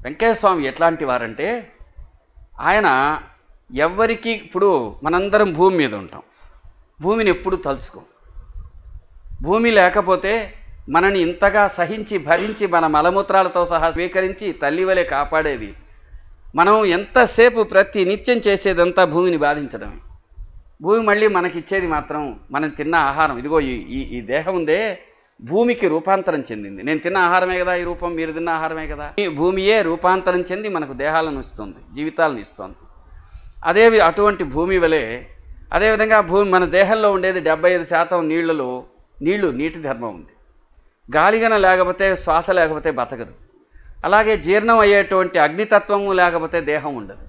వెంకయ్య స్వామి ఎట్లాంటి వారంటే ఆయన ఎవ్వరికి ఇప్పుడు మనందరం భూమి మీద ఉంటాం భూమిని ఎప్పుడు తలుచుకోం భూమి లేకపోతే మనని ఇంతగా సహించి భరించి మన మలమూత్రాలతో సహా స్వీకరించి తల్లి వలె కాపాడేది మనం ఎంతసేపు ప్రతి నిత్యం చేసేదంతా భూమిని బాధించడమే భూమి మళ్ళీ మనకిచ్చేది మాత్రం మనం తిన్న ఆహారం ఇదిగో ఈ ఈ ఈ దేహం ఉందే భూమికి రూపాంతరం చెందింది నేను తిన్న ఆహారమే కదా ఈ రూపం మీరు తిన్న ఆహారమే కదా ఈ భూమియే రూపాంతరం చెంది మనకు దేహాలను ఇస్తుంది జీవితాలను ఇస్తుంది అదే వి- అటువంటి భూమి వలె అదేవిధంగా భూమి మన దేహంలో ఉండేది డెబ్బై ఐదు శాతం నీళ్లలో నీళ్లు నీటి ధర్మం ఉంది గాలిగన లేకపోతే శ్వాస లేకపోతే బతకదు అలాగే జీర్ణం అయ్యేటువంటి అగ్నితత్వము లేకపోతే దేహం ఉండదు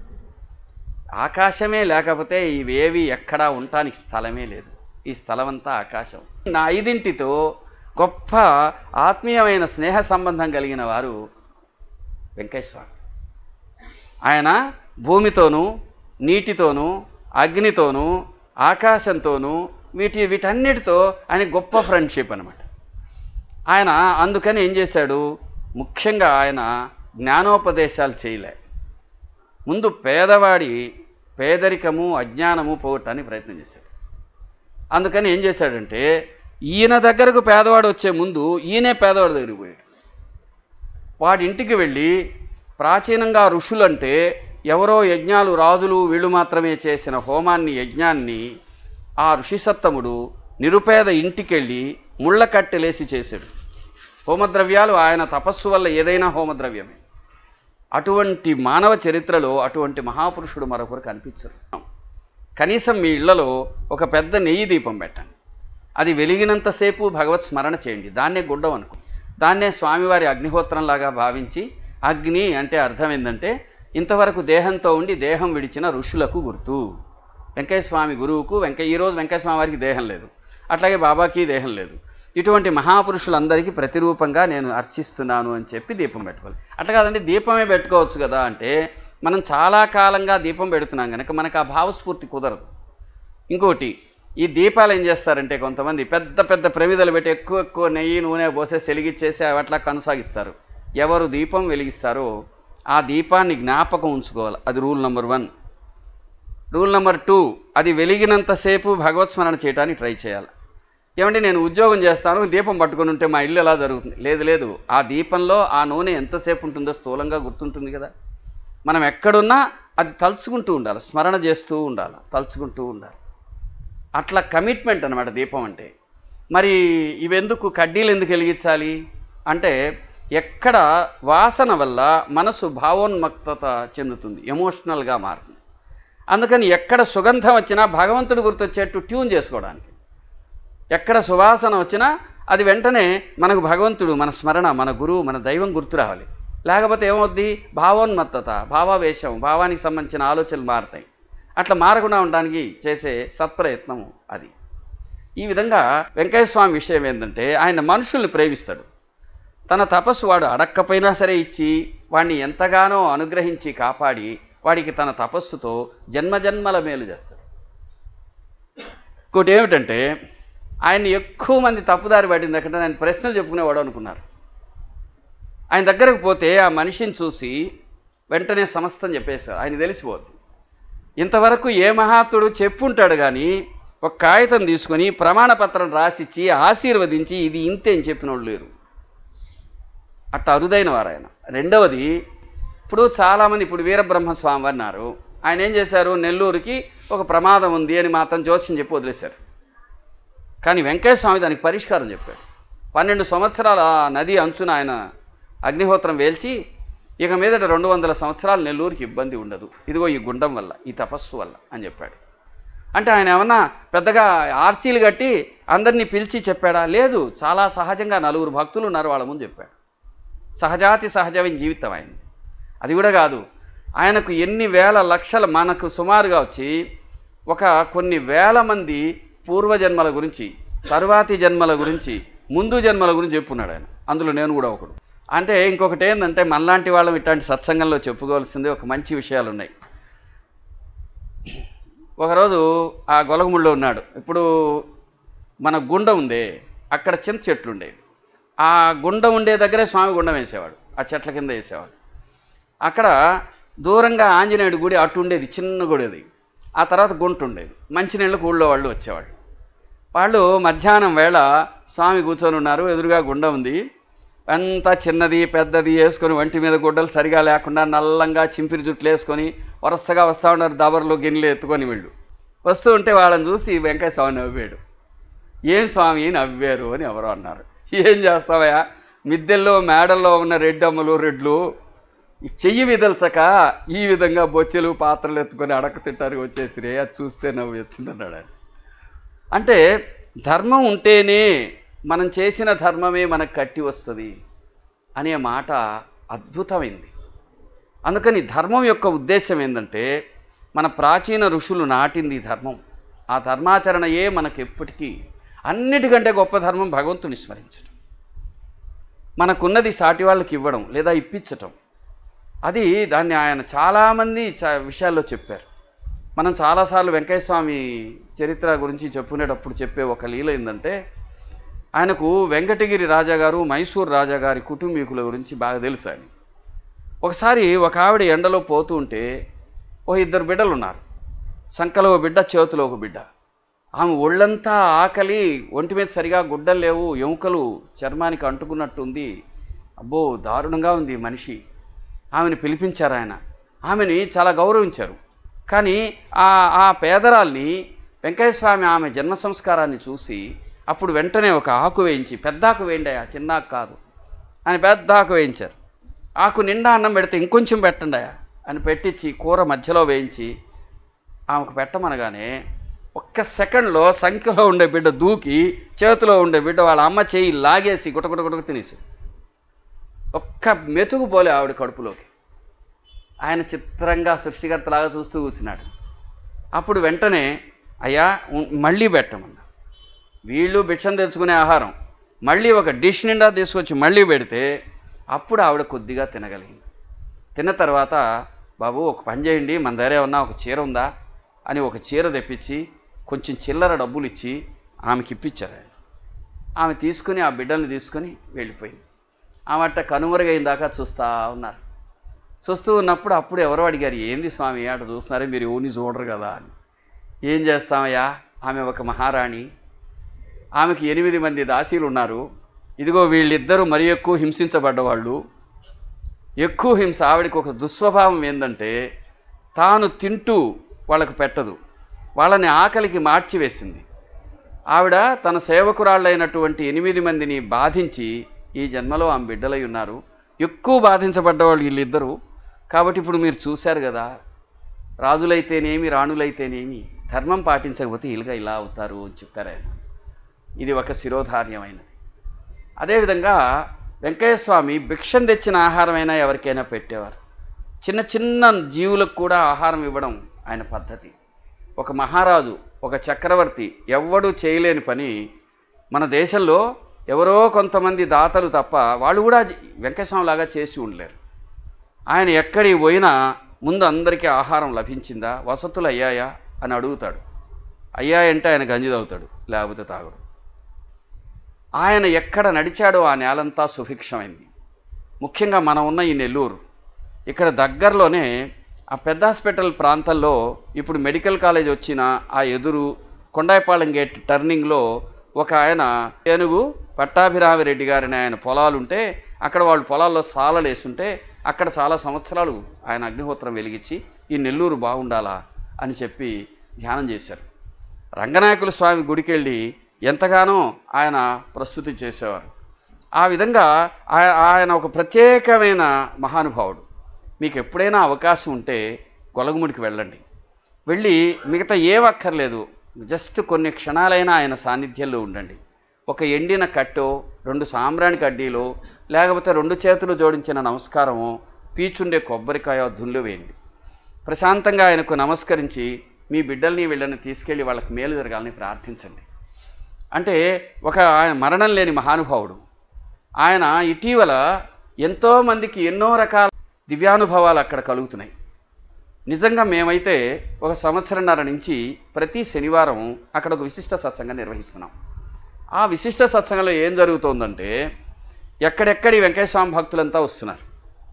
ఆకాశమే లేకపోతే ఇవేవి ఎక్కడా ఉండటానికి స్థలమే లేదు ఈ స్థలం అంతా ఆకాశం నా ఐదింటితో గొప్ప ఆత్మీయమైన స్నేహ సంబంధం కలిగిన వారు వెంకటేశ్వర ఆయన భూమితోనూ నీటితోనూ అగ్నితోనూ ఆకాశంతోనూ వీటి వీటన్నిటితో ఆయన గొప్ప ఫ్రెండ్షిప్ అనమాట ఆయన అందుకని ఏం చేశాడు ముఖ్యంగా ఆయన జ్ఞానోపదేశాలు చేయలే ముందు పేదవాడి పేదరికము అజ్ఞానము పోగొట్టడానికి ప్రయత్నం చేశాడు అందుకని ఏం చేశాడంటే ఈయన దగ్గరకు పేదవాడు వచ్చే ముందు ఈయనే పేదవాడి దగ్గరికి పోయాడు వాడి ఇంటికి వెళ్ళి ప్రాచీనంగా ఋషులంటే ఎవరో యజ్ఞాలు రాజులు వీళ్ళు మాత్రమే చేసిన హోమాన్ని యజ్ఞాన్ని ఆ ఋషిసత్తముడు నిరుపేద ఇంటికెళ్ళి ముళ్ళ కట్టెలేసి చేశాడు హోమద్రవ్యాలు ఆయన తపస్సు వల్ల ఏదైనా హోమద్రవ్యమే అటువంటి మానవ చరిత్రలో అటువంటి మహాపురుషుడు మరొకరు కనిపించరు కనీసం మీ ఇళ్లలో ఒక పెద్ద నెయ్యి దీపం పెట్టండి అది వెలిగినంతసేపు భగవత్ స్మరణ చేయండి దాన్నే గుడ్డం అనుకో దాన్నే స్వామివారి అగ్నిహోత్రంలాగా భావించి అగ్ని అంటే అర్థం ఏంటంటే ఇంతవరకు దేహంతో ఉండి దేహం విడిచిన ఋషులకు గుర్తు వెంకయ్య స్వామి గురువుకు వెంకయ్య ఈరోజు వెంకయ్య స్వామి వారికి దేహం లేదు అట్లాగే బాబాకి దేహం లేదు ఇటువంటి మహాపురుషులందరికీ ప్రతిరూపంగా నేను అర్చిస్తున్నాను అని చెప్పి దీపం పెట్టుకోవాలి అట్లా కాదండి దీపమే పెట్టుకోవచ్చు కదా అంటే మనం చాలా కాలంగా దీపం పెడుతున్నాం కనుక మనకు ఆ భావస్ఫూర్తి కుదరదు ఇంకోటి ఈ దీపాలు ఏం చేస్తారంటే కొంతమంది పెద్ద పెద్ద ప్రమిదలు పెట్టి ఎక్కువ ఎక్కువ నెయ్యి నూనె పోసే వెలిగించేసి అవి అట్లా కొనసాగిస్తారు ఎవరు దీపం వెలిగిస్తారో ఆ దీపాన్ని జ్ఞాపకం ఉంచుకోవాలి అది rule number one rule number two అది వెలిగినంతసేపు భగవత్ స్మరణ చేయడానికి ట్రై చేయాలి ఏమంటే నేను ఉద్యోగం చేస్తాను దీపం పట్టుకొని ఉంటే మా ఇల్లు ఎలా జరుగుతుంది లేదు లేదు ఆ దీపంలో ఆ నూనె ఎంతసేపు ఉంటుందో స్థూలంగా గుర్తుంటుంది కదా మనం ఎక్కడున్నా అది తలుచుకుంటూ ఉండాలి స్మరణ చేస్తూ ఉండాలి తలుచుకుంటూ ఉండాలి అట్లా కమిట్మెంట్ అనమాట దీపం అంటే మరి ఇవెందుకు కడ్డీలు ఎందుకు వెలిగించాలి అంటే ఎక్కడ వాసన వల్ల మనసు భావోన్మక్తత చెందుతుంది ఎమోషనల్గా మారుతుంది అందుకని ఎక్కడ సుగంధం వచ్చినా భగవంతుడు గుర్తొచ్చేట్టు ట్యూన్ చేసుకోవడానికి ఎక్కడ సువాసన వచ్చినా అది వెంటనే మనకు భగవంతుడు మన స్మరణ మన గురువు మన దైవం గుర్తు రావాలి లేకపోతే ఏమవుద్ది భావోన్మత్తత భావావేశం భావానికి సంబంధించిన ఆలోచనలు మారుతాయి అట్లా మారకుండా ఉండడానికి చేసే సత్ప్రయత్నం అది ఈ విధంగా వెంకయ్య స్వామి విషయం ఏంటంటే ఆయన మనుషుల్ని ప్రేమిస్తాడు తన తపస్సు వాడు అడక్కపోయినా సరే ఇచ్చి వాడిని ఎంతగానో అనుగ్రహించి కాపాడి వాడికి తన తపస్సుతో జన్మజన్మల మేలు చేస్తాడు ఇంకోటి ఏమిటంటే ఆయన ఎక్కువ మంది తప్పుదారి పట్టింది అక్కడ ఆయన ప్రశ్నలు చెప్పుకునేవాడు అనుకున్నారు ఆయన దగ్గరకు పోతే ఆ మనిషిని చూసి వెంటనే సమస్తం చెప్పేశారు ఆయన తెలిసిపోద్ది ఇంతవరకు ఏ మహాత్ముడు చెప్పుంటాడు కానీ ఒక కాగితం తీసుకొని ప్రమాణపత్రం రాసిచ్చి ఆశీర్వదించి ఇది ఇంతే అని చెప్పిన వాళ్ళు లేరు అట్ట అరుదైన వారు ఆయన రెండవది ఇప్పుడు చాలామంది ఇప్పుడు వీరబ్రహ్మస్వామి అన్నారు ఆయన ఏం చేశారు నెల్లూరుకి ఒక ప్రమాదం ఉంది అని మాత్రం జ్యోతిష్యం చెప్పి వదిలేశారు కానీ వెంకయ్య స్వామి దానికి పరిష్కారం చెప్పాడు పన్నెండు సంవత్సరాల ఆ నది అంచున ఆయన అగ్నిహోత్రం వేల్చి ఇక మీదట రెండు వందల సంవత్సరాలు నెల్లూరుకి ఇబ్బంది ఉండదు ఇదిగో ఈ గుండం వల్ల ఈ తపస్సు వల్ల అని చెప్పాడు అంటే ఆయన ఏమన్నా పెద్దగా ఆర్చీలు కట్టి అందరినీ పిలిచి చెప్పాడా లేదు చాలా సహజంగా నలుగురు భక్తులు ఉన్నారు వాళ్ళ ముందు చెప్పాడు సహజాతి సహజమైన జీవితం అయింది అది కూడా కాదు ఆయనకు ఎన్ని వేల లక్షల మనకు సుమారుగా వచ్చి ఒక కొన్ని వేల మంది పూర్వజన్మల గురించి తరువాతి జన్మల గురించి ముందు జన్మల గురించి చెప్పున్నాడు ఆయన అందులో నేను కూడా ఒకడు అంటే ఇంకొకటి ఏంటంటే మనలాంటి వాళ్ళం ఇట్లాంటి సత్సంగంలో చెప్పుకోవాల్సింది ఒక మంచి విషయాలు ఉన్నాయి ఒకరోజు ఆ గొలగముళ్ళో ఉన్నాడు ఇప్పుడు మన గుండ ఉందే అక్కడ చింత చెట్లు ఉండేవి ఆ గుండం ఉండే దగ్గరే స్వామి గుండం వేసేవాడు ఆ చెట్ల కింద వేసేవాడు అక్కడ దూరంగా ఆంజనేయుడి గుడి అటు ఉండేది చిన్న గుడి అది ఆ తర్వాత గుంట ఉండేది మంచినీళ్ళకు ఊళ్ళో వాళ్ళు వచ్చేవాళ్ళు వాళ్ళు మధ్యాహ్నం వేళ స్వామి కూర్చొని ఉన్నారు ఎదురుగా గుండ ఉంది అంతా చిన్నది పెద్దది వేసుకొని వంటి మీద గుడ్డలు సరిగా లేకుండా నల్లంగా చింపిరి జుట్లు వేసుకొని వరుసగా వస్తూ ఉన్నారు దబర్లు గిన్నెలు ఎత్తుకొని వీళ్ళు వస్తూ ఉంటే వాళ్ళని చూసి వెంకయ్య స్వామి నవ్వాడు ఏం స్వామి నవ్వారు అని ఎవరో అన్నారు ఏం చేస్తావయ్యా మిద్దెల్లో మేడల్లో ఉన్న రెడ్డమ్మలు రెడ్లు ఈ చెయ్యి విదల్చక ఈ విధంగా బొచ్చెలు పాత్రలు ఎత్తుకొని అడక తింటారు వచ్చేసిరే అది చూస్తే నవ్వు వచ్చిందన్నాడు ఆయన అంటే ధర్మం ఉంటేనే మనం చేసిన ధర్మమే మనకు కట్టి వస్తుంది అనే మాట అద్భుతమైంది అందుకని ధర్మం యొక్క ఉద్దేశం ఏంటంటే మన ప్రాచీన ఋషులు నాటింది ధర్మం ఆ ధర్మాచరణయే మనకు ఎప్పటికీ అన్నిటికంటే గొప్ప ధర్మం భగవంతుని స్మరించడం మనకున్నది సాటి వాళ్ళకి ఇవ్వడం లేదా ఇప్పించటం అది దాన్ని ఆయన చాలామంది చ విషయాల్లో చెప్పారు మనం చాలాసార్లు వెంకయ్య స్వామి చరిత్ర గురించి చెప్పుకునేటప్పుడు చెప్పే ఒక లీల ఏంటంటే ఆయనకు వెంకటగిరి రాజాగారు మైసూర్ రాజాగారి కుటుంబీకుల గురించి బాగా తెలుసు ఆయన ఒకసారి ఒక ఆవిడ ఎండలో పోతూ ఉంటే ఓ ఇద్దరు బిడ్డలు ఉన్నారు సంకలో ఒక బిడ్డ చేతిలో ఒక బిడ్డ ఆమె ఒళ్ళంతా ఆకలి ఒంటి మీద సరిగా గుడ్డలు లేవు ఎముకలు చర్మానికి అంటుకున్నట్టుంది అబ్బో దారుణంగా ఉంది ఈ మనిషి ఆమెను పిలిపించారు ఆయన ఆమెని చాలా గౌరవించారు కానీ ఆ ఆ పేదరాల్ని వెంకయ్యస్వామి ఆమె జన్మ సంస్కారాన్ని చూసి అప్పుడు వెంటనే ఒక ఆకు వేయించి పెద్ద ఆకు వేయండి అయ్యా చిన్న ఆకు కాదు అని పెద్ద ఆకు వేయించారు ఆకు నిండా అన్నం పెడితే ఇంకొంచెం పెట్టండి అయ్యా అని పెట్టించి కూర మధ్యలో వేయించి ఆమెకు పెట్టమనగానే ఒక్క సెకండ్లో సంఖ్యలో ఉండే బిడ్డ దూకి చేతిలో ఉండే బిడ్డ వాళ్ళ అమ్మ చేయి లాగేసి గుటగుట గుటకు తినేసి ఒక్క మెతుకు పోలే ఆవిడ కడుపులోకి ఆయన చిత్రంగా సృష్టికర్తలాగా చూస్తూ కూర్చున్నాడు అప్పుడు వెంటనే అయ్యా ఉం- మళ్ళీ పెట్టమన్నా వీళ్ళు భిక్షం తెచ్చుకునే ఆహారం మళ్ళీ ఒక డిష్ నిండా తీసుకొచ్చి మళ్ళీ పెడితే అప్పుడు ఆవిడ కొద్దిగా తినగలిగింది తిన్న తర్వాత బాబు ఒక పని చేయండి మన దగ్గర ఏమన్నా ఒక చీర ఉందా అని ఒక చీర తెప్పించి కొంచెం చిల్లర డబ్బులు ఇచ్చి ఆమెకి ఇప్పించారు ఆయన ఆమె తీసుకుని ఆ బిడ్డల్ని తీసుకుని వెళ్ళిపోయింది ఆమె అట్ట కనుమరుగైన దాకా చూస్తూ ఉన్నారు చూస్తూ ఉన్నప్పుడు అప్పుడు ఎవరో అడిగారు ఏంది స్వామి అట చూస్తున్నారే మీరు ఎవరిని చూడరు కదా అని ఏం చేస్తామయ్యా ఆమె ఒక మహారాణి ఆమెకి ఎనిమిది మంది దాసీలు ఉన్నారు ఇదిగో వీళ్ళిద్దరూ మరి ఎక్కువ హింసించబడ్డవాళ్ళు ఎక్కువ హింస ఆవిడకి ఒక దుస్వభావం ఏంటంటే తాను తింటూ వాళ్ళకు పెట్టదు వాళ్ళని ఆకలికి మార్చివేసింది ఆవిడ తన సేవకురాళ్ళైనటువంటి ఎనిమిది మందిని బాధించి ఈ జన్మలో ఆమె బిడ్డలై ఉన్నారు ఎక్కువ బాధించబడ్డవాళ్ళు వీళ్ళిద్దరూ కాబట్టి ఇప్పుడు మీరు చూశారు కదా రాజులైతేనేమి రాణులైతేనేమి ధర్మం పాటించకపోతే వీళ్ళుగా ఇలా అవుతారు అని చెప్పారు ఆయన ఇది ఒక శిరోధార్యమైనది అదేవిధంగా వెంకయ్య స్వామి భిక్షం తెచ్చిన ఆహారమైనా ఎవరికైనా పెట్టేవారు చిన్న చిన్న జీవులకు కూడా ఆహారం ఇవ్వడం ఆయన పద్ధతి ఒక మహారాజు ఒక చక్రవర్తి ఎవ్వడూ చేయలేని పని మన దేశంలో ఎవరో కొంతమంది దాతలు తప్ప వాళ్ళు కూడా వెంకటస్వామి లాగా చేసి ఉండలేరు ఆయన ఎక్కడికి పోయినా ముందు అందరికీ ఆహారం లభించిందా వసతులు అయ్యాయా అని అడుగుతాడు అయ్యాయంటే ఆయన గంజి తాగుతాడు లేకపోతే తాగడు ఆయన ఎక్కడ నడిచాడో ఆ నేలంతా సుభిక్షమైంది ముఖ్యంగా మనం ఉన్న ఈ నెల్లూరు ఇక్కడ దగ్గరలోనే ఆ పెద్ద హాస్పిటల్ ప్రాంతంలో ఇప్పుడు మెడికల్ కాలేజ్ వచ్చిన ఆ ఎదురు కొండాయిపాలెం గేట్ టర్నింగ్లో ఒక ఆయన ఏనుగు పట్టాభిరామిరెడ్డి గారిని ఆయన పొలాలు ఉంటే అక్కడ వాళ్ళు పొలాల్లో సాలలు వేసుంటే అక్కడ చాలా సంవత్సరాలు ఆయన అగ్నిహోత్రం వెలిగించి ఈ నెల్లూరు బాగుండాలా అని చెప్పి ధ్యానం చేశారు రంగనాయకుల స్వామి గుడికి వెళ్ళి ఎంతగానో ఆయన ప్రస్తుతి చేసేవారు ఆ విధంగా ఆయ- ఆయన ఒక ప్రత్యేకమైన మహానుభావుడు మీకు ఎప్పుడైనా అవకాశం ఉంటే గొలగముడికి వెళ్ళండి వెళ్ళి మిగతా ఏం అక్కర్లేదు జస్ట్ కొన్ని క్షణాలైనా ఆయన సాన్నిధ్యంలో ఉండండి ఒక ఎండిన కట్టో రెండు సాంబ్రాణి కడ్డీలో లేకపోతే రెండు చేతులు జోడించిన నమస్కారమో పీచుండే కొబ్బరికాయ దున్లు వేయండి ప్రశాంతంగా ఆయనకు నమస్కరించి మీ బిడ్డల్ని వీళ్ళని తీసుకెళ్ళి వాళ్ళకి మేలు జరగాలని ప్రార్థించండి అంటే ఒక ఆయన మరణం లేని మహానుభావుడు ఆయన ఇటీవల ఎంతోమందికి ఎన్నో రకాల దివ్యానుభవాలు అక్కడ కలుగుతున్నాయి నిజంగా మేమైతే ఒక సంవత్సరంన్నర నుంచి ప్రతి శనివారం అక్కడ ఒక విశిష్ట సత్సంగం నిర్వహిస్తున్నాం ఆ విశిష్ట సత్సంగంలో ఏం జరుగుతోందంటే ఎక్కడెక్కడి వెంకటస్వామి భక్తులంతా వస్తున్నారు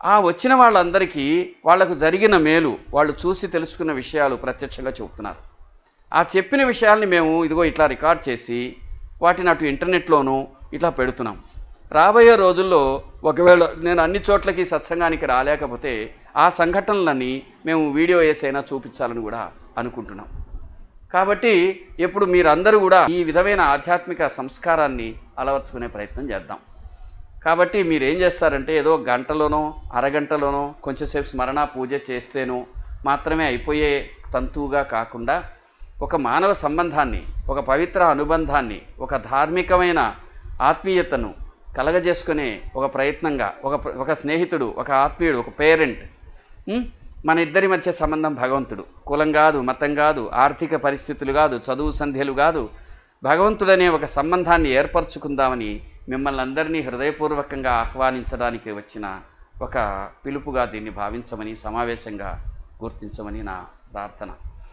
ఆ వచ్చిన వాళ్ళందరికీ వాళ్లకు జరిగిన మేలు వాళ్ళు చూసి తెలుసుకున్న విషయాలు ప్రత్యక్షంగా చెబుతున్నారు ఆ చెప్పిన విషయాల్ని మేము ఇదిగో ఇట్లా రికార్డ్ చేసి వాటిని అటు ఇంటర్నెట్లోనూ ఇట్లా పెడుతున్నాం రాబోయే రోజుల్లో ఒకవేళ నేను అన్ని చోట్లకి సత్సంగానికి రాలేకపోతే ఆ సంఘటనలన్నీ మేము వీడియో వేసైనా చూపించాలని కూడా అనుకుంటున్నాం కాబట్టి ఇప్పుడు మీరందరూ కూడా ఈ విధమైన ఆధ్యాత్మిక సంస్కారాన్ని అలవర్చుకునే ప్రయత్నం చేద్దాం కాబట్టి మీరు ఏం చేస్తారంటే ఏదో గంటలోనో అరగంటలోనో కొంచెంసేపు స్మరణ పూజ చేస్తేనో మాత్రమే అయిపోయే తంతువుగా కాకుండా ఒక మానవ సంబంధాన్ని ఒక పవిత్ర అనుబంధాన్ని ఒక ధార్మికమైన ఆత్మీయతను కలగజేసుకునే ఒక ప్రయత్నంగా ఒక ఒక స్నేహితుడు ఒక ఆత్మీయుడు ఒక పేరెంట్ ఉమ్, మన ఇద్దరి మధ్య సంబంధం భగవంతుడు కులం కాదు మతం కాదు ఆర్థిక పరిస్థితులు కాదు చదువు సంధ్యలు కాదు భగవంతుడనే ఒక సంబంధాన్ని ఏర్పరచుకుందామని మిమ్మల్ని అందరినీ హృదయపూర్వకంగా ఆహ్వానించడానికి వచ్చిన ఒక పిలుపుగా దీన్ని భావించమని సమావేశంగా గుర్తించమని నా ప్రార్థన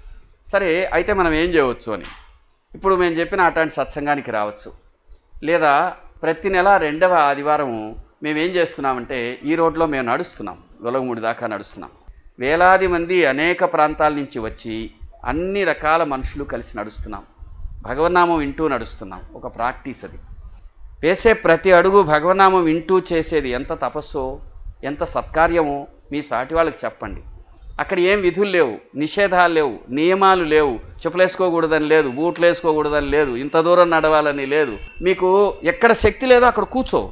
సరే అయితే మనం ఏం చేయవచ్చు అని ఇప్పుడు మేము చెప్పిన అట్లాంటి సత్సంగానికి రావచ్చు లేదా ప్రతి నెల రెండవ ఆదివారం మేమేం చేస్తున్నామంటే ఈ రోడ్లో మేము నడుస్తున్నాం గొలగమూడి దాకా నడుస్తున్నాం వేలాది మంది అనేక ప్రాంతాల నుంచి వచ్చి అన్ని రకాల మనుషులు కలిసి నడుస్తున్నాం భగవన్నామం వింటూ నడుస్తున్నాం ఒక ప్రాక్టీస్ అది వేసే ప్రతి అడుగు భగవన్నామం వింటూ చేసేది ఎంత తపస్సో ఎంత సత్కార్యమో మీ సాటి వాళ్ళకి చెప్పండి అక్కడ ఏం విధులు లేవు నిషేధాలు లేవు నియమాలు లేవు చెప్పులేసుకోకూడదని లేదు బూట్లు వేసుకోకూడదని లేదు ఇంత దూరం నడవాలని లేదు మీకు ఎక్కడ శక్తి లేదో అక్కడ కూర్చో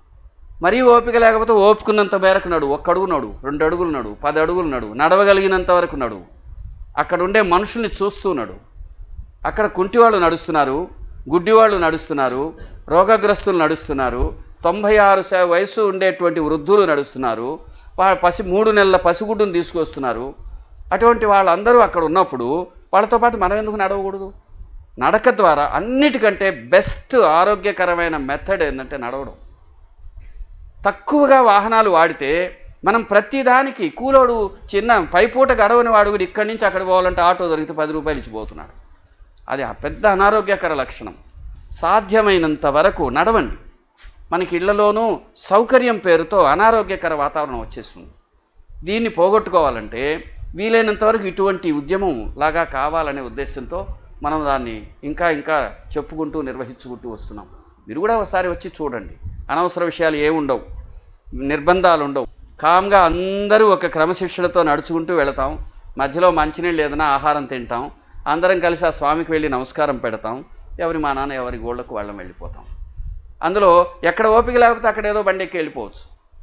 మరీ ఓపిక లేకపోతే ఓపుకున్నంత మేరకు నడు ఒక్క అడుగు నడు రెండు అడుగులు నడు పది అడుగులు నడు నడవగలిగినంత వరకు నడు అక్కడ ఉండే మనుషుల్ని చూస్తూ నడు అక్కడ కుంటివాళ్ళు నడుస్తున్నారు గుడ్డివాళ్ళు నడుస్తున్నారు రోగగ్రస్తులు నడుస్తున్నారు తొంభై ఆరు శా- వయసు ఉండేటువంటి వృద్ధులు నడుస్తున్నారు వా పసి మూడు నెలల పసిగుడ్డును తీసుకొస్తున్నారు అటువంటి వాళ్ళందరూ అక్కడ ఉన్నప్పుడు వాళ్ళతో పాటు మనం ఎందుకు నడవకూడదు నడక ద్వారా అన్నిటికంటే బెస్ట్ ఆరోగ్యకరమైన మెథడ్ ఏంటంటే నడవడం తక్కువగా వాహనాలు వాడితే మనం ప్రతిదానికి కూలోడు చిన్న పైపూట గడవని వాడు కూడా ఇక్కడి నుంచి అక్కడ పోవాలంటే ఆటో దొరికితే పది రూపాయలు ఇచ్చిపోతున్నాడు అది ఆ పెద్ద అనారోగ్యకర లక్షణం సాధ్యమైనంత వరకు నడవండి మనకి ఇళ్లలోనూ సౌకర్యం పేరుతో అనారోగ్యకర వాతావరణం వచ్చేస్తుంది దీన్ని పోగొట్టుకోవాలంటే వీలైనంత వరకు ఇటువంటి ఉద్యమం లాగా కావాలనే ఉద్దేశంతో మనం దాన్ని ఇంకా ఇంకా చెప్పుకుంటూ నిర్వహించుకుంటూ వస్తున్నాం మీరు కూడా ఒకసారి వచ్చి చూడండి అనవసర విషయాలు ఏముండవు నిర్బంధాలు ఉండవు కామ్గా అందరూ ఒక క్రమశిక్షణతో నడుచుకుంటూ వెళతాం మధ్యలో మంచినీళ్ళు ఏదైనా ఆహారం తింటాం అందరం కలిసి ఆ స్వామికి వెళ్ళి నమస్కారం పెడతాం ఎవరి మా నాన్న ఎవరి గోళ్ళకు వాళ్ళం వెళ్ళిపోతాం అందులో ఎక్కడ ఓపిక లేకపోతే అక్కడ ఏదో బండి ఎక్కి వెళ్ళిపోవచ్చు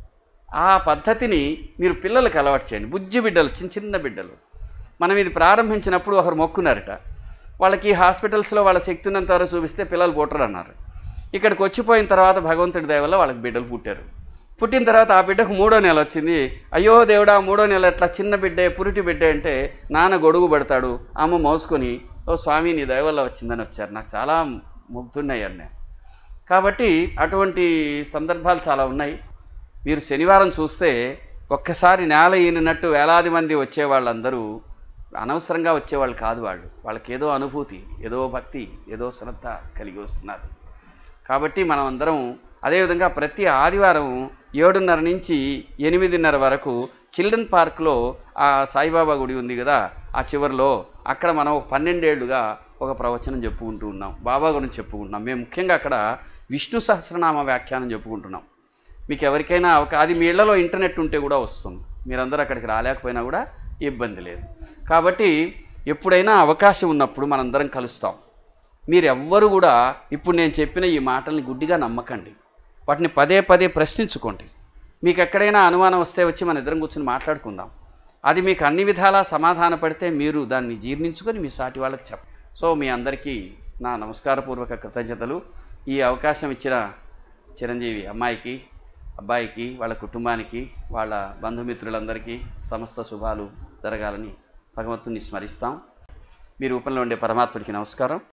ఆ పద్ధతిని మీరు పిల్లలకు అలవాటు చేయండి బుజ్జి బిడ్డలు చిన్న చిన్న బిడ్డలు మనం ఇది ప్రారంభించినప్పుడు ఒకరు మొక్కున్నారట వాళ్ళకి హాస్పిటల్స్లో వాళ్ళ శక్తి ఉన్నంత వరకు చూపిస్తే పిల్లలు పుట్టరు అన్నారు ఇక్కడికి వచ్చిపోయిన తర్వాత భగవంతుడి దయ వల్ల వాళ్ళకి బిడ్డలు పుట్టారు పుట్టిన తర్వాత ఆ బిడ్డకు మూడో నెల వచ్చింది అయ్యో దేవుడా మూడో నెల ఎట్లా చిన్న బిడ్డే పురిటి బిడ్డ అంటే నాన్న గొడుగు పెడతాడు అమ్మ మోసుకొని ఓ స్వామి నీ దయ వల్ల వచ్చిందని వచ్చారు నాకు చాలా ముగ్ధున్నాయి అన్నీ కాబట్టి అటువంటి సందర్భాలు చాలా ఉన్నాయి మీరు శనివారం చూస్తే ఒక్కసారి నేల ఈనినట్టు వేలాది మంది వచ్చే వాళ్ళందరూ అనవసరంగా వచ్చేవాళ్ళు కాదు వాళ్ళు వాళ్ళకి ఏదో అనుభూతి ఏదో భక్తి ఏదో శ్రద్ధ కలిగి వస్తున్నారు కాబట్టి మనం అందరం అదేవిధంగా ప్రతి ఆదివారం ఏడున్నర నుంచి ఎనిమిదిన్నర వరకు చిల్డ్రన్ పార్క్లో ఆ సాయిబాబా గుడి ఉంది కదా ఆ చివరిలో అక్కడ మనం ఒక పన్నెండేళ్లుగా ఒక ప్రవచనం చెప్పుకుంటూ ఉన్నాం బాబా గురించి చెప్పుకుంటున్నాం మేము ముఖ్యంగా అక్కడ విష్ణు సహస్రనామ వ్యాఖ్యానం చెప్పుకుంటున్నాం మీకు ఎవరికైనా ఒక అది మీ ఇళ్లలో ఇంటర్నెట్ ఉంటే కూడా వస్తుంది మీరందరూ అక్కడికి రాలేకపోయినా కూడా ఇబ్బంది లేదు కాబట్టి ఎప్పుడైనా అవకాశం ఉన్నప్పుడు మనందరం కలుస్తాం మీరు ఎవ్వరు కూడా ఇప్పుడు నేను చెప్పిన ఈ మాటల్ని గుడ్డిగా నమ్మకండి వాటిని పదే పదే ప్రశ్నించుకోండి మీకు ఎక్కడైనా అనుమానం వస్తే వచ్చి మన ఇద్దరం కూర్చొని మాట్లాడుకుందాం అది మీకు అన్ని విధాలా సమాధాన పడితే మీరు దాన్ని జీర్ణించుకొని మీ సాటి వాళ్ళకి చెప్ప సో మీ అందరికీ నా నమస్కారపూర్వక కృతజ్ఞతలు ఈ అవకాశం ఇచ్చిన చిరంజీవి అమ్మాయికి అబ్బాయికి వాళ్ళ కుటుంబానికి వాళ్ళ బంధుమిత్రులందరికీ సమస్త శుభాలు జరగాలని భగవంతుని స్మరిస్తాం మీ రూపంలో ఉండే పరమాత్ముడికి నమస్కారం